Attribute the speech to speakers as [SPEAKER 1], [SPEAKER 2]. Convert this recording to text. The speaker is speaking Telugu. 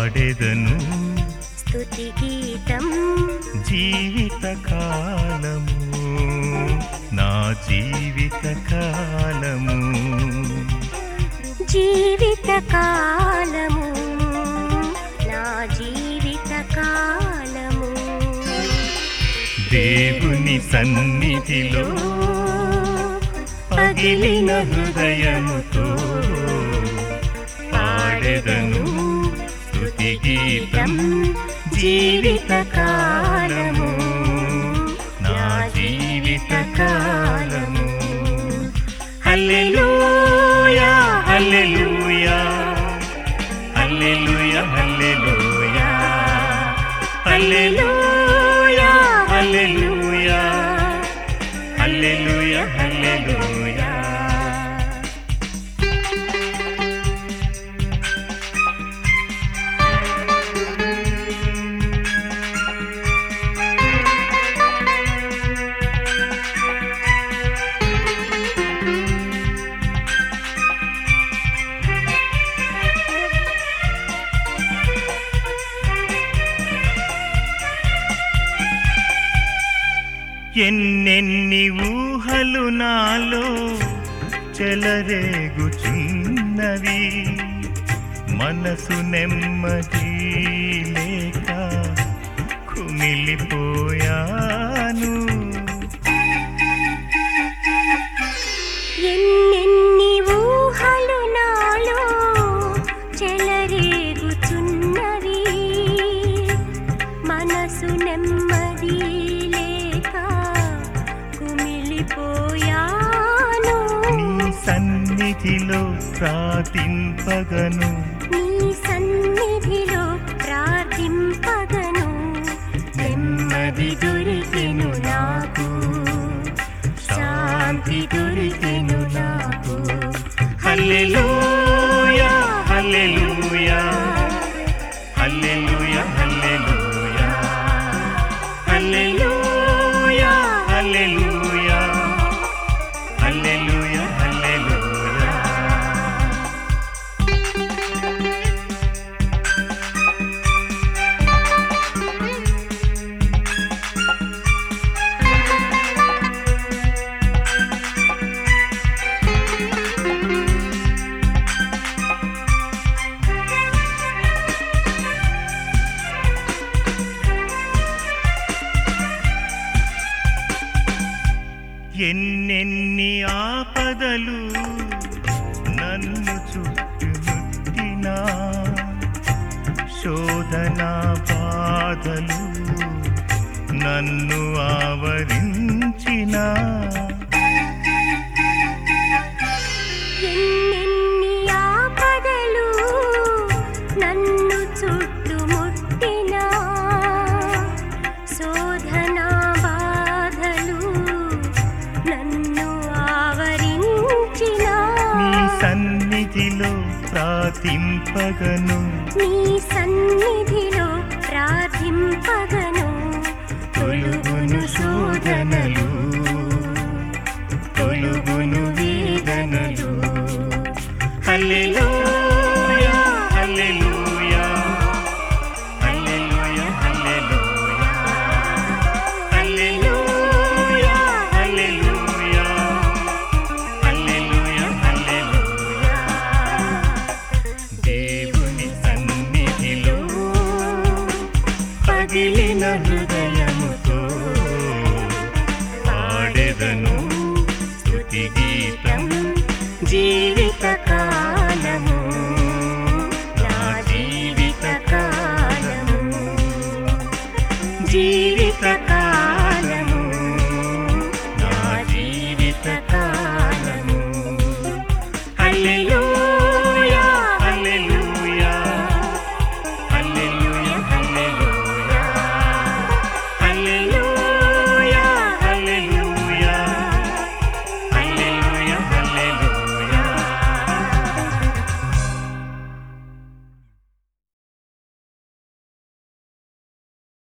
[SPEAKER 1] పాడెదను
[SPEAKER 2] స్తుతి గీతం
[SPEAKER 1] జీవిత కాలము నా జీవిత కాలము
[SPEAKER 2] జీవిత కాలము నా జీవిత కాలము
[SPEAKER 1] దేవుని సన్నిధిలో పగిలిన హృదయముతో పాడెదను స్తుతి గీతం జీవిత కాలము నా జీవిత కాలము హల్లెలూయా హల్లెలూయా హల్లెలూయా హల్లెలూయా హల్లెలూయా హల్లెలూయా హల్లెలూయా హల్లెలూయా ఎన్నెన్ని ఊహలు నాలో చెలరేగుచున్నవి మనసు నెమ్మది లేక కుమిలిపోయాను
[SPEAKER 2] ఎన్నెన్ని ఊహలు నాలో చెలరేగుచున్నవి మనసు నెమ్మది లేక కుమిలిపోయాను
[SPEAKER 1] నీ సన్నిధిలో ప్రార్థింపగను
[SPEAKER 2] నీ సన్నిధిలో ప్రార్థింపగను నెమ్మది దొరికెను నాకు శాంతి దొరికెను నాకు
[SPEAKER 1] హల్లెలూయా హల్లెలూయా హల్లెలూయా హల్లెలూయా హల్లెలూయా హల్లెలూయా హల్లెలూయా హల్లెలూయా ఎన్నెన్ని ఆపదలు నన్ను చుట్టుముట్టినా శోధన బాధలు నన్ను ఆవరించినా
[SPEAKER 2] ఎన్నెన్ని ఆపదలు నన్ను చుట్టుముట్టినా శోధన బాధలు నన్ను ఆవరించినా
[SPEAKER 1] నీ సన్నిధిలో ప్రార్థింపగను
[SPEAKER 2] నీ సన్నిధిలో ప్రార్థింపగను
[SPEAKER 1] తొలుగును శోధనలు తొలుగును వేదనలు హల్లెలూయా